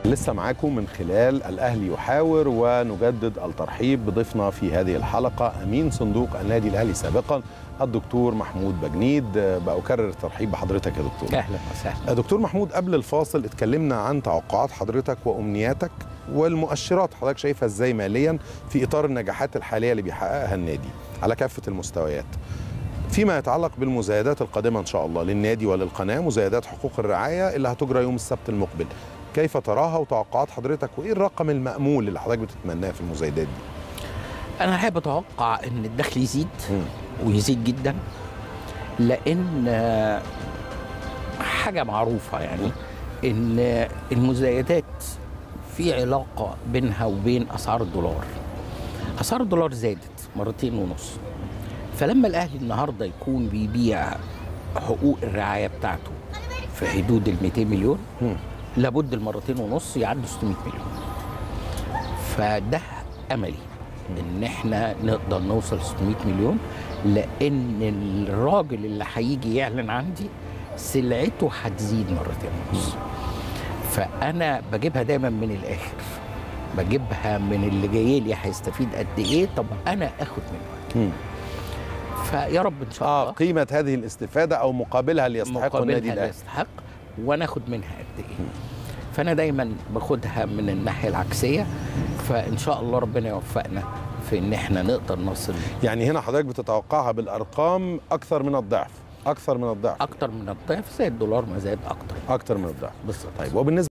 لسه معاكم من خلال الأهلي يحاور ونجدد الترحيب بضيفنا في هذه الحلقة أمين صندوق النادي الأهلي سابقا الدكتور محمود بجنيد بأكرر الترحيب بحضرتك يا دكتور اهلا وسهلا دكتور محمود قبل الفاصل اتكلمنا عن توقعات حضرتك وأمنياتك والمؤشرات حضرتك شايفها ازاي ماليا في إطار النجاحات الحالية اللي بيحققها النادي على كافة المستويات فيما يتعلق بالمزايدات القادمة إن شاء الله للنادي وللقناة مزايدات حقوق الرعاية اللي هتجرى يوم السبت المقبل كيف تراها وتوقعات حضرتك وايه الرقم المأمول اللي حضرتك بتتمناه في المزايدات دي؟ انا حابب اتوقع ان الدخل يزيد ويزيد جدا لان آه، حاجه معروفه يعني ان المزايدات في علاقه بينها وبين اسعار الدولار اسعار الدولار زادت مرتين ونص فلما الاهلي النهارده يكون بيبيع حقوق الرعايه بتاعته في حدود ال 200 مليون مم. لابد المرتين ونص يعدوا 600 مليون فده املي ان احنا نقدر نوصل 600 مليون لان الراجل اللي هيجي يعلن عندي سلعته هتزيد مرتين ونص فانا بجيبها دايما من الاخر بجيبها من اللي جاي لي هيستفيد قد ايه طب انا اخد منه مم. فيا رب ان شاء اه الله قيمة هذه الاستفادة او مقابلها اللي يستحقه النادي مقابلها اللي الاهلي يستحق وانا اخد منها قد ايه فانا دايما باخدها من الناحيه العكسيه فان شاء الله ربنا يوفقنا في ان احنا نقدر نصل يعني هنا حضرتك بتتوقعها بالارقام اكثر من الضعف اكثر من الضعف اكتر من الضعف زي الدولار ما زاد اكتر اكثر من الضعف بالظبط طيب وبالنسبة